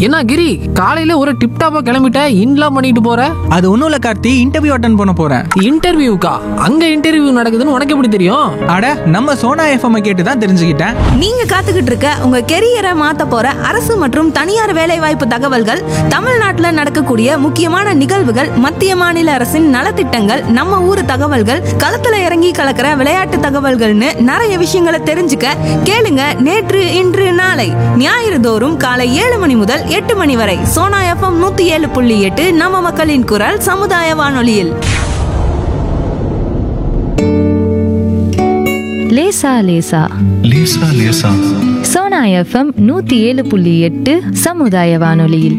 என்ன கிரி காலையில ஒரு டிப் டாப்பா கிளம்பிட்ட இன்லாம் பண்ணிட்டு போற அது ஒன்றும் இல்லை கார்த்தி இன்டர்வியூ அட்டன் பண்ண போகிறேன் இன்டர்வியூக்கா அங்க இன்டர்வியூ நடக்குதுன்னு உனக்கு எப்படி தெரியும் அட நம்ம சோனா எஃப்எம் கேட்டு தான் தெரிஞ்சுக்கிட்டேன் நீங்க காத்துக்கிட்டு இருக்க உங்க கெரியரை மாத்த போற அரசு மற்றும் தனியார் வேலைவாய்ப்பு தகவல்கள் தமிழ்நாட்டுல நடக்கக்கூடிய முக்கியமான நிகழ்வுகள் மத்திய மாநில அரசின் நலத்திட்டங்கள் நம்ம ஊர் தகவல்கள் களத்துல இறங்கி கலக்கிற விளையாட்டு தகவல்கள்னு நிறைய விஷயங்களை தெரிஞ்சுக்க கேளுங்க நேற்று இன்று நாளை ஞாயிறு தோறும் காலை ஏழு மணி முதல் எட்டு மணி வரை சோனா எஃப்எம் நூத்தி ஏழு புள்ளி எட்டு நம்ம மக்களின் குரல் சமுதாய வானொலியில் லேசா லேசா லேசா லேசா சோனா எஃப்எம் நூத்தி ஏழு புள்ளி எட்டு சமுதாய வானொலியில்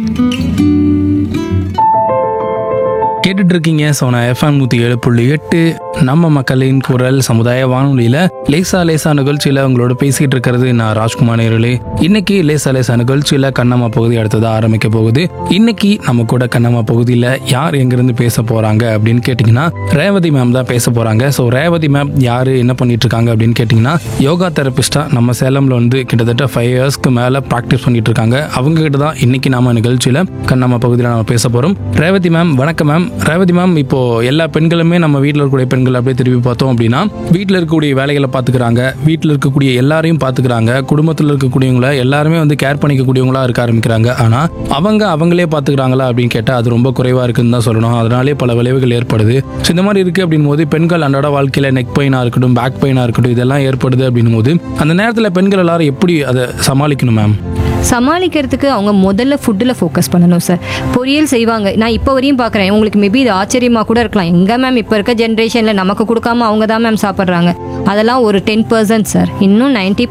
கேட்டுட்டு இருக்கீங்க சோனா எஃப்எம் நூற்றி ஏழு புள்ளி எட்டு நம்ம மக்களின் குரல் சமுதாய வானொலியில் லேசா லேசா நிகழ்ச்சியில் உங்களோட பேசிகிட்டு இருக்கிறது நான் ராஜ்குமார் நேரலே இன்னைக்கு லேசா லேசா நிகழ்ச்சியில் கண்ணம்மா பகுதி அடுத்ததாக ஆரம்பிக்க போகுது இன்னைக்கு நம்ம கூட கண்ணம்மா பகுதியில் யார் எங்கேருந்து பேச போகிறாங்க அப்படின்னு கேட்டிங்கன்னா ரேவதி மேம் தான் பேச போகிறாங்க ஸோ ரேவதி மேம் யார் என்ன பண்ணிட்டு இருக்காங்க அப்படின்னு கேட்டிங்கன்னா யோகா தெரபிஸ்டாக நம்ம சேலமில் வந்து கிட்டத்தட்ட ஃபைவ் இயர்ஸ்க்கு மேலே ப்ராக்டிஸ் பண்ணிட்டு இருக்காங்க அவங்க கிட்ட தான் இன்னைக்கு நாம நிகழ்ச்சியில் கண்ணம்மா பகுதியில் நம்ம பேச போகிறோம் ரேவதி மேம் வணக்கம் மேம் ரேவதி மேம் இப்போ எல்லா பெண்களுமே நம்ம வீட்டில் இருக்கக்கூடிய பெண்கள் அப்படியே திரும்பி பார்த்தோம் அப்படின்னா வீட்டில் இருக்கக்கூடிய வேலைகளை பார்த்துக்கிறாங்க வீட்டில் இருக்கக்கூடிய எல்லாரையும் பார்த்துக்கிறாங்க குடும்பத்தில் இருக்கக்கூடியவங்கள எல்லாருமே வந்து கேர் பண்ணிக்கக்கூடியவங்களா இருக்க ஆரம்பிக்கிறாங்க ஆனால் அவங்க அவங்களே பார்த்துக்கிறாங்களா அப்படின்னு கேட்டால் அது ரொம்ப குறைவாக இருக்குன்னு தான் சொல்லணும் அதனாலே பல விளைவுகள் ஏற்படுது ஸோ இந்த மாதிரி இருக்குது அப்படின் போது பெண்கள் அன்றாட வாழ்க்கையில் நெக் பெயினாக இருக்கட்டும் பேக் பெயினாக இருக்கட்டும் இதெல்லாம் ஏற்படுது அப்படின்னும் போது அந்த நேரத்தில் பெண்கள் எல்லாரும் எப்படி அதை சமாளிக்கணும் மேம் சமாளிக்கிறதுக்கு அவங்க முதல்ல ஃபுட்டில் ஃபோக்கஸ் பண்ணணும் சார் பொரியல் செய்வாங்க நான் இப்போ வரையும் பார்க்குறேன் உங்களுக்கு மேபி இது ஆச்சரியமாக கூட இருக்கலாம் எங்கே மேம் இப்போ இருக்க ஜென்ரேஷனில் நமக்கு கொடுக்காம அவங்க தான் மேம் சாப்பிட்றாங்க அதெல்லாம் ஒரு டென் பர்சன்ட் சார் இன்னும் நைன்ட்டி